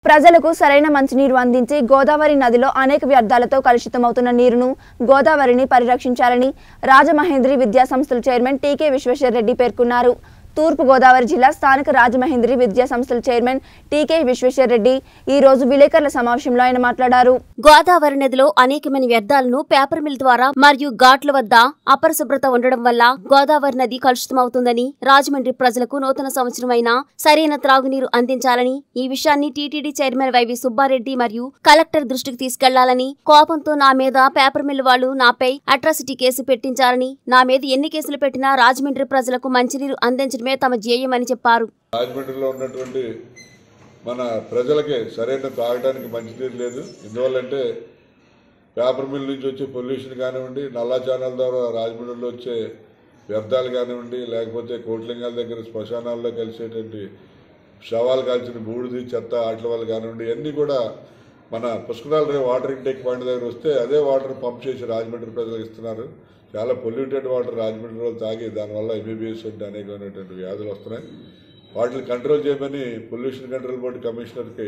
ప్రజలకు సరైన మంచినీరు అందించి గోదావరి నదిలో అనేక వ్యర్థాలతో కలుషితమవుతున్న నీరును గోదావరిని పరిరక్షించాలని రాజమహేంద్రి విద్యా సంస్థల చైర్మన్ టీకే విశ్వేశ్వరరెడ్డి పేర్కొన్నారు తూర్పు గోదావరి జిల్లా స్థానిక రాజమహేంద్రి విద్యా సంస్థల చైర్మన్ టీకే విశ్వేశ్వరరెడ్డి ఈ రోజు విలేకరుల సమావేశంలో ఆయన మాట్లాడారు గోదావరి నదిలో అనేకమైన వ్యర్థాలను పేపర్ మిల్ ద్వారా మరియు ఘాట్ల వద్ద అపరిశుభ్రత ఉండడం వల్ల గోదావరి నది కలుషితమవుతుందని రాజమండ్రి ప్రజలకు నూతన సంవత్సరమైన సరైన త్రాగునీరు అందించాలని ఈ విషయాన్ని టీటీడీ చైర్మన్ వైవి సుబ్బారెడ్డి మరియు కలెక్టర్ దృష్టికి తీసుకెళ్లాలని కోపంతో నా మీద పేపర్ మిల్ వాళ్ళు నాపై అట్రాసిటీ కేసు పెట్టించాలని నా మీద ఎన్ని కేసులు పెట్టినా రాజమండ్రి ప్రజలకు మంచినీరు అందించడమే తమ ధ్యేయమని చెప్పారు రాజమండ్రిలో ఉన్నటువంటి మన ప్రజలకి సరైన తాగడానికి మంచినీరు లేదు ఎందువల్లంటే పేపర్ మిల్ నుంచి వచ్చే పొల్యూషన్ కానివ్వండి నల్లా ఛానల్ ద్వారా రాజమండ్రిలో వచ్చే వ్యర్థాలు కానివ్వండి లేకపోతే కోట్లింగాల దగ్గర శ్మశానాల్లో కలిసేటువంటి శవాలు కాల్చిన బూడిది చెత్త వాటి వల్ల కానివ్వండి ఇవన్నీ కూడా మన పుష్కరాల రేవు వాటర్ ఇంటేక్ పాయింట్ దగ్గర వస్తే అదే వాటర్ పంప్ చేసి రాజమండ్రి ప్రజలకు ఇస్తున్నారు చాలా పొల్యూటెడ్ వాటర్ రాజమండ్రిలో తాగి దానివల్ల ఎంబీబీఎస్ అంటే అనేకమైనటువంటి వ్యాధులు వస్తున్నాయి వాటిని కంట్రోల్ చేయమని పొల్యూషన్ కంట్రోల్ బోర్డు కమిషనర్కి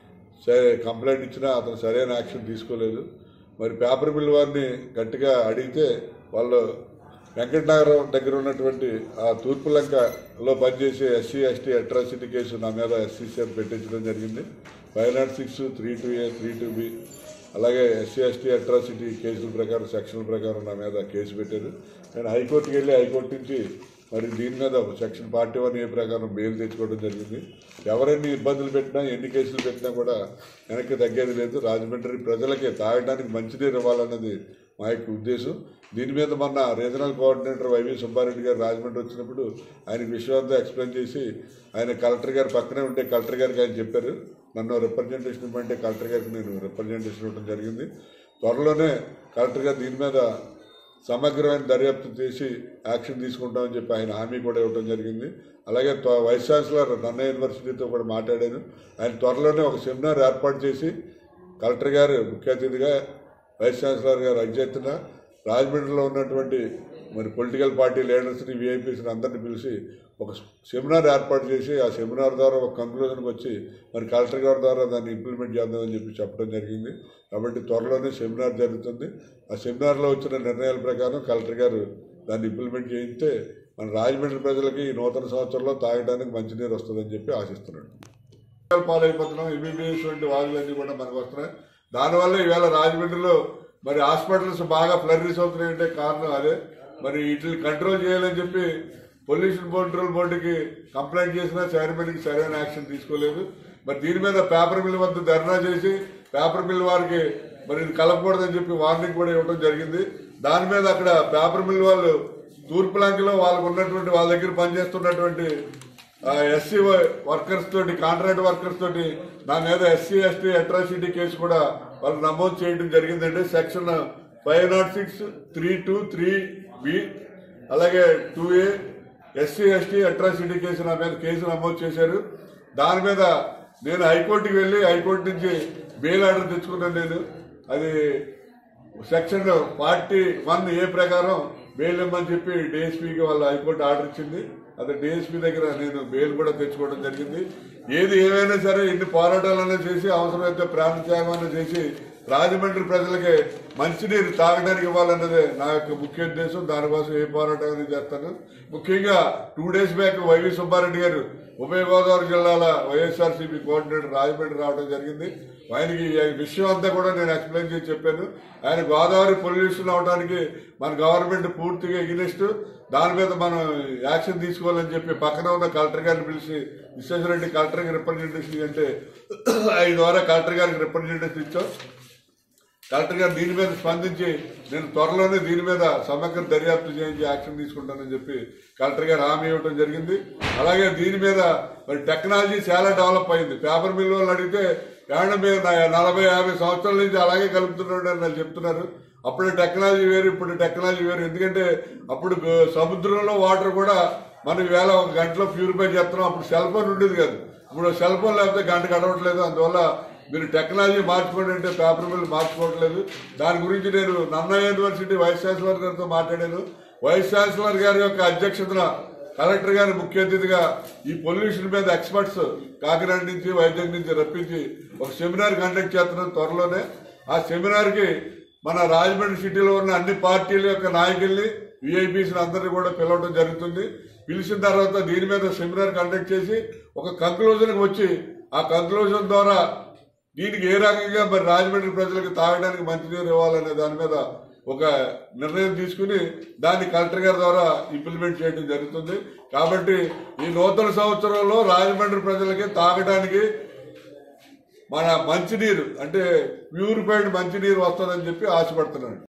సరే కంప్లైంట్ ఇచ్చినా అతను సరైన యాక్షన్ తీసుకోలేదు మరి పేపర్ మిల్ వారిని గట్టిగా అడిగితే వాళ్ళు వెంకటనగరం దగ్గర ఉన్నటువంటి ఆ తూర్పు లంకలో పనిచేసే ఎస్సీ ఎస్టీ అట్రాసిటీ కేసు నా మీద ఎస్సీసీఆర్ పెట్టించడం జరిగింది five nought six three two A three two B అలాగే ఎస్సీ ఎస్టీ అట్రాసిటీ కేసుల ప్రకారం సెక్షన్ల ప్రకారం నా మీద కేసు పెట్టారు నేను హైకోర్టుకి వెళ్ళి హైకోర్టు నుంచి మరి దీని మీద సెక్షన్ ఫార్టీ వన్ ఏ ప్రకారం బెయిల్ తెచ్చుకోవడం జరిగింది ఎవరెన్ని ఇబ్బందులు పెట్టినా ఎన్ని కేసులు పెట్టినా కూడా వెనక్కి తగ్గేది లేదు రాజమండ్రి ప్రజలకి తాగడానికి మంచినీరు ఇవ్వాలన్నది మా యొక్క ఉద్దేశం దీని మీద మొన్న రీజనల్ కోఆర్డినేటర్ వైవి సుబ్బారెడ్డి గారు రాజమండ్రి వచ్చినప్పుడు ఆయనకు విషయం అంతా ఎక్స్ప్లెయిన్ చేసి ఆయన కలెక్టర్ గారు పక్కనే ఉంటే కలెక్టర్ గారికి ఆయన చెప్పారు నన్ను రిప్రజెంటేషన్ ఇవ్వమంటే కలెక్టర్ గారికి నేను రిప్రజెంటేషన్ ఇవ్వడం జరిగింది త్వరలోనే కలెక్టర్ గారు దీని మీద సమగ్రమైన దర్యాప్తు చేసి యాక్షన్ తీసుకుంటామని చెప్పి ఆయన హామీ కూడా ఇవ్వడం జరిగింది అలాగే త్వ- వైస్ ఛాన్సలర్ నన్న యూనివర్సిటీతో కూడా మాట్లాడాను ఆయన త్వరలోనే ఒక సెమినార్ ఏర్పాటు చేసి కలెక్టర్ గారు ముఖ్య అతిథిగా వైస్ ఛాన్సలర్ గారు అధ్యక్షతన రాజమండ్రిలో ఉన్నటువంటి మరి పొలిటికల్ పార్టీ లీడర్స్ని విఐపీస్ని అందరిని పిలిచి ఒక సెమినార్ ఏర్పాటు చేసి ఆ సెమినార్ ద్వారా ఒక కంక్లూజన్కి వచ్చి మరి కలెక్టర్ గారి ద్వారా దాన్ని ఇంప్లిమెంట్ చేద్దామని చెప్పి చెప్పడం జరిగింది కాబట్టి త్వరలోనే సెమినార్ జరుగుతుంది ఆ సెమినార్లో వచ్చిన నిర్ణయాల ప్రకారం కలెక్టర్ గారు దాన్ని ఇంప్లిమెంట్ చేయిస్తే మన రాజమండ్రి ప్రజలకి ఈ నూతన సంవత్సరంలో తాగడానికి మంచినీరు వస్తుందని చెప్పి ఆశిస్తున్నాడు పాలైపోతున్నాం ఎంబీబీఎస్ వంటి వాగులన్నీ కూడా మనకు వస్తున్నాయి దానివల్ల ఈవేళ రాజమండ్రిలో మరి హాస్పిటల్స్ బాగా ఫ్లరీస్ అవుతున్నాయంటే కారణం అదే మరి వీటిని కంట్రోల్ చేయాలని చెప్పి పొల్యూషన్ కంట్రోల్ బోర్డుకి కంప్లైంట్ చేసినా చైర్మన్కి సరైన యాక్షన్ తీసుకోలేదు మరి దీని మీద పేపర్ మిల్ వద్ద ధర్నా చేసి పేపర్ మిల్ వారికి మరి ఇది కలపకూడదని చెప్పి వార్నింగ్ కూడా ఇవ్వడం జరిగింది దాని మీద అక్కడ పేపర్ మిల్ వాళ్ళు తూర్పు లంకలో వాళ్ళకు ఉన్నటువంటి వాళ్ళ దగ్గర పనిచేస్తున్నటువంటి ఎస్సీ వర్కర్స్ తోటి కాంట్రాక్ట్ వర్కర్స్ తోటి నా మీద ఎస్సీ ఎస్టీ అట్రాసిటీ కేసు కూడా వాళ్ళు నమోదు చేయడం జరిగిందండి section five nought six three two three B అలాగే two A SC ST atrocity case నా మీద కేసు నమోదు చేశారు దాని మీద నేను హైకోర్టుకి వెళ్ళి హైకోర్టు నుంచి బెయిల్ ఆర్డర్ తెచ్చుకున్నాను నేను అది సెక్షన్ ఫార్టీ వన్ ఏ ప్రకారం బెయిల్ ఇమ్మని చెప్పి డిఎస్పీకి వాళ్ళ హైకోర్టు ఆర్డర్ ఇచ్చింది అది డిఎస్పీ దగ్గర నేను బెయిల్ కూడా తెచ్చుకోవడం జరిగింది ఏది ఏమైనా సరే ఇన్ని పోరాటాలన్నా చేసి అవసరమైతే ప్రాణ త్యాగమన్నా చేసి రాజమండ్రి ప్రజలకి మంచినీరు తాగడానికి ఇవ్వాలన్నదే నా యొక్క ముఖ్య ఉద్దేశం దానికోసం ఏ పోరాటం చేస్తాను ముఖ్యంగా two days back YV Subbareddy గారు ఉభయ గోదావరి జిల్లాల వైఎస్ఆర్సీపీ కోఆర్డినేటర్ రాజమండ్రి రావడం జరిగింది ఆయనకి ఈ విషయం అంతా కూడా నేను ఎక్స్ప్లెయిన్ చేసి చెప్పాను ఆయన గోదావరి పొల్యూషన్ అవడానికి మన గవర్నమెంట్ పూర్తిగా ఎగినెస్ట్ దాని మీద మనం యాక్షన్ తీసుకోవాలని చెప్పి పక్కన ఉన్న కలెక్టర్ గారిని పిలిచి విశ్వేశ్వరరెడ్డి కలెక్టర్కి రిప్రజెంటేషన్ అంటే ఆయన ద్వారా కలెక్టర్ గారికి రిప్రజెంటేషన్ ఇచ్చాం కలెక్టర్ గారు దీని మీద స్పందించి నేను త్వరలోనే దీని మీద సమగ్ర దర్యాప్తు చేయించి యాక్షన్ తీసుకుంటానని చెప్పి కలెక్టర్ గారు హామీ ఇవ్వడం జరిగింది అలాగే దీని మీద మరి టెక్నాలజీ చాలా డెవలప్ అయింది పేపర్ మిల్ వాళ్ళు అడిగితే ఏమన్నా మీరు నా- నలభై యాభై సంవత్సరాల నుంచి అలాగే కలుపుతున్నాడు అని వాళ్ళు చెప్తున్నారు అప్పుడు టెక్నాలజీ వేరు ఇప్పుడు టెక్నాలజీ వేరు ఎందుకంటే అప్పుడు గ- సముద్రంలో వాటర్ కూడా మనం ఈవేళ ఒక గంటలో ప్యూరిఫై చేస్తున్నాం అప్పుడు సెల్ ఫోన్ ఉండేది కాదు ఇప్పుడు సెల్ ఫోన్ లేకపోతే గంట గడవట్లేదు అందువల్ల మీరు టెక్నాలజీ మార్చుకోండి అంటే పేపర్ మిల్ మార్చుకోవట్లేదు దాని గురించి నేను నన్న యూనివర్సిటీ వైస్ ఛాన్సలర్ గారితో మాట్లాడాను వైస్ ఛాన్సలర్ గారి యొక్క అధ్యక్షతన కలెక్టర్ గారి ముఖ్య అతిథిగా ఈ పొల్యూషన్ మీద ఎక్స్పర్ట్స్ కాకినాడ నుంచి వైద్యం నుంచి రప్పించి ఒక సెమినార్ కండక్ట్ చేస్తున్నాం త్వరలోనే ఆ సెమినార్ కి మన రాజమండ్రి సిటీలో ఉన్న అన్ని పార్టీల యొక్క నాయకుల్ని విఐపీస్ అందరినీ కూడా పిలవడం జరుగుతుంది పిలిచిన తర్వాత దీని మీద సెమినార్ కండక్ట్ చేసి ఒక కంక్లూజన్కి వచ్చి ఆ కంక్లూజన్ ద్వారా దీనికి ఏ రకంగా మరి రాజమండ్రి ప్రజలకు తాగడానికి మంచినీరు ఇవ్వాలనే దాని మీద ఒక నిర్ణయం తీసుకుని దాన్ని కలెక్టర్ గారి ద్వారా ఇంప్లిమెంట్ చేయడం జరుగుతుంది కాబట్టి ఈ నూతన సంవత్సరంలో రాజమండ్రి ప్రజలకి తాగడానికి మన మంచినీరు అంటే ప్యూరిఫైడ్ మంచినీరు వస్తుందని చెప్పి ఆశపడుతున్నాను